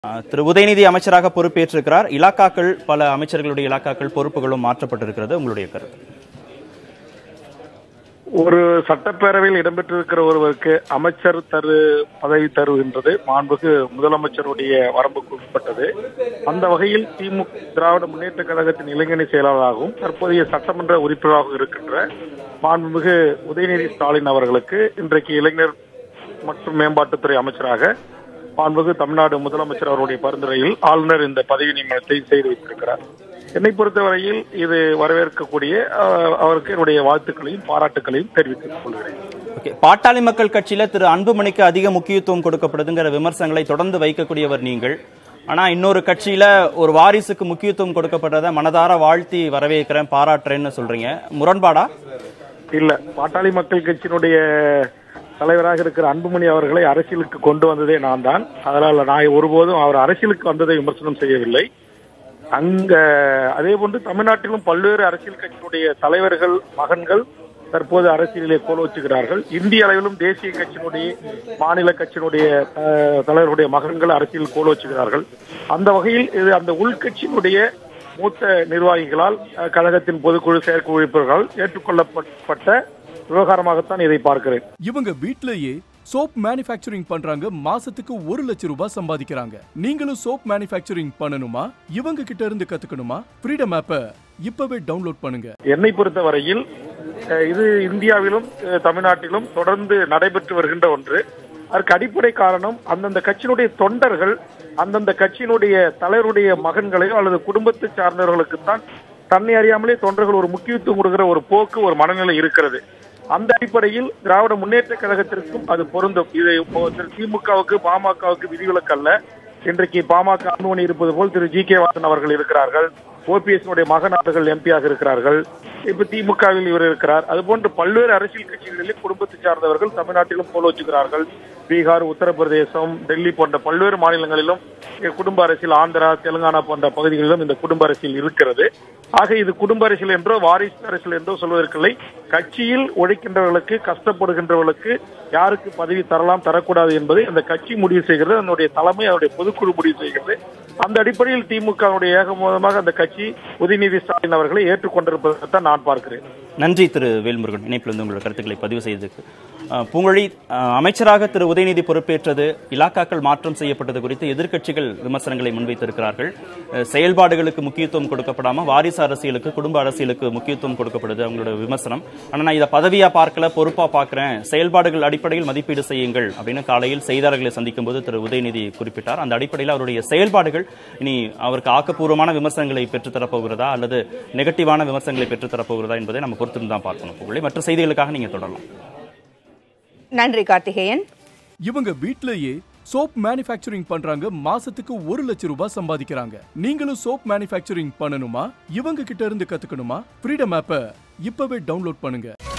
அஹ், திரு உதயநிதி அமைச்சராக பொறுப்பேற்றிருக்கிறார் இலாக்காக்கள் பல அமைச்சர்களுடைய இலாக்காக்கள் பொறுப்புகளும் மாற்றப்பட்டிருக்கிறது உங்களுடைய கருத்து ஒரு சட்டப்பேரவையில் இடம்பெற்றிருக்கிற ஒருவருக்கு அமைச்சர் தரு பதவி தருகின்றது மாண்புக்கு முதலமைச்சருடைய வரம்புக்கு உட்பட்டது அந்த வகையில் திமுக திராவிட முன்னேற்ற கழகத்தின் இளைஞணி செயலாளராகவும் தற்போதைய சட்டமன்ற உறுப்பினராகவும் இருக்கின்ற மாண்புமிகு உதயநிதி ஸ்டாலின் அவர்களுக்கு இன்றைக்கு இளைஞர் மற்றும் மேம்பாட்டுத்துறை அமைச்சராக மாண்புமிகு தமிழ்நாடு முதலமைச்சர் அவருடைய பரிந்துரையில் ஆளுநர் இந்த பதவி நியமனத்தை செய்து வைத்திருக்கிறார் என்னை பொறுத்தவரையில் இது வரவேற்கக்கூடிய அஹ், அவருக்கு என்னுடைய வாழ்த்துக்களையும் பாராட்டுக்களையும் தெரிவித்துக் கொள்கிறேன் ஓகே பாட்டாளி மக்கள் கட்சியில திரு அன்புமணிக்கு அதிக முக்கியத்துவம் கொடுக்கப்படுதுங்கிற விமர்சனங்களை தொடர்ந்து வைக்கக்கூடியவர் நீங்கள் ஆனா இன்னொரு கட்சியில ஒரு வாரிசுக்கு முக்கியத்துவம் கொடுக்கப்படுறத மனதார வாழ்த்தி வரவேற்கிறேன் பாராட்டுறேன்னு சொல்றீங்க முரண்பாடா இல்ல பாட்டாளி மக்கள் கட்சியினுடைய தலைவராக இருக்கிற அன்புமணி அவர்களை அரசியலுக்கு கொண்டு வந்ததே நான் தான் அதனால நான் ஒருபோதும் அவர் அரசியலுக்கு வந்ததை விமர்சனம் செய்யவில்லை அங்க அதே போன்று தமிழ்நாட்டிலும் பல்வேறு அரசியல் கட்சியினுடைய தலைவர்கள் மகன்கள் தற்போது அரசியலிலே கோலோச்சுகிறார்கள் இந்திய அளவிலும் தேசிய கட்சியினுடைய மாநில கட்சியினுடைய அஹ், தலைவர்களுடைய மகன்கள் அரசியல் கோலோச்சுகிறார்கள் அந்த வகையில் இது அந்த உள்கட்சியினுடைய மூத்த நிர்வாகிகளால் அஹ், கழகத்தின் பொதுக்குழு செயற்குழு உறுப்பினர்களால் ஏற்றுக்கொள்ளப்பட்ட விவகாரமாகத்தான் இதை பார்க்கிறேன் இவங்க வீட்லயே சோப் மேனுஃபேக்சரிங் பண்றாங்க மாசத்துக்கு ஒரு லட்சம் ரூபாய் சம்பாதிக்கிறாங்க நீங்களும் சோப் மேனுஃபேக்சரிங் பண்ணணுமா இவங்க கிட்ட இருந்து கத்துக்கணுமா ஃப்ரீடம் ஆப்ப இப்பவே டவுன்லோட் பண்ணுங்க என்னை பொறுத்தவரையில் அஹ், இது இந்தியாவிலும் அஹ், தமிழ்நாட்டிலும் தொடர்ந்து நடைபெற்று வருகின்ற ஒன்று அதற்கு அடிப்படை காரணம் அந்தந்த கட்சியினுடைய தொண்டர்கள் அந்தந்த கட்சியினுடைய தலைவருடைய மகன்களையோ அல்லது குடும்பத்தை சார்ந்தவர்களுக்குத்தான் தன்னை அறியாமலே தொண்டர்கள் ஒரு முக்கியத்துவம் கொடுக்கிற ஒரு போக்கு ஒரு மனநிலை இருக்கிறது அந்த அடிப்படையில் திராவிட முன்னேற்ற கழகத்திற்கும் அது பொருந்தும் இது இப்போ திரு திமுகவுக்கு பாமகவுக்கு விதிவிலக்கு அல்ல இன்றைக்கு பாமக அன்புமணி இருப்பது போல் திரு ஜி கே வாசன் அவர்கள் இருக்கிறார்கள் ஓபிஎஸ் மகன் அவர்கள் எம்பியாக இருக்கிறார்கள் இப்ப திமுகவில் இவர் இருக்கிறார் அதுபோன்று பல்வேறு அரசியல் கட்சிகளிலே குடும்பத்தை சார்ந்தவர்கள் தமிழ்நாட்டிலும் போலோச்சுகிறார்கள் பீகார் உத்தரப்பிரதேசம் டெல்லி போன்ற பல்வேறு மாநிலங்களிலும் இங்க குடும்ப அரசியல் ஆந்திரா தெலுங்கானா போன்ற பகுதிகளிலும் இந்த குடும்ப அரசியல் இருக்கிறது ஆக இது குடும்ப அரசியல் என்றோ வாரிசு அரசியல் என்றோ சொல்வதற்கில்லை கட்சியில் உழைக்கின்றவர்களுக்கு கஷ்டப்படுகின்றவர்களுக்கு யாருக்கு பதவி தரலாம் தரக்கூடாது என்பதை அந்த கட்சி முடிவு செய்கிறது அதனுடைய தலைமை அதனுடைய பொதுக்குழு முடிவு செய்கிறது அந்த அடிப்படையில் திமுகவுடைய ஏகமோதமாக அந்த கட்சி உதயநிதி ஸ்டாலின் அவர்களை ஏற்றுக்கொண்டிருப்பதைத்தான் நான் பார்க்கிறேன் நன்றி திரு வேல்முருகன் இணைப்பிலிருந்து உங்களோட கருத்துக்களை பதிவு செய்ததுக்கு அஹ், பூங்கொழி அஹ், அமைச்சராக திரு உதயநிதி பொறுப்பேற்றது இலாக்காக்கள் மாற்றம் செய்யப்பட்டது குறித்து எதிர்க்கட்சிகள் விமர்சனங்களை முன்வைத்திருக்கிறார்கள் அஹ், செயல்பாடுகளுக்கு முக்கியத்துவம் கொடுக்கப்படாம வாரிசு அரசியலுக்கு குடும்ப அரசியலுக்கு முக்கியத்துவம் கொடுக்கப்படுது அவங்களோட விமர்சனம் ஆனா நான் இதை பதவியா பார்க்கல பொறுப்பா பார்க்கிறேன் செயல்பாடுகள் அடிப்படையில் மதிப்பீடு செய்யுங்கள் அப்படின்னு காலையில் செய்தியாளர்களை சந்திக்கும் போது திரு உதயநிதி குறிப்பிட்டார் அந்த அடிப்படையில் அவருடைய செயல்பாடுகள் இனி அவருக்கு ஆக்கப்பூர்வமான விமர்சனங்களை பெற்றுத்தரப் போகிறதா அல்லது நெகட்டிவான விமர்சனங்களை பெற்றுத்தரப் போகிறதா என்பதை நம்ம பொறுத்திருந்து தான் பார்க்கணும் புகழே மற்ற செய்திகளுக்காக நீங்க தொடரலாம் நன்றி கார்த்திகேயன் இவங்க வீட்லயே சோப் மேனுஃபேக்சரிங் பண்றாங்க மாசத்துக்கு ஒரு லட்சம் ரூபாய் சம்பாதிக்கிறாங்க நீங்களும் சோப் மேனுஃபேக்சரிங் பண்ணணுமா இவங்க கிட்ட இருந்து கத்துக்கணுமா ஃப்ரீடம் ஆப்ப இப்பவே டவுன்லோட் பண்ணுங்க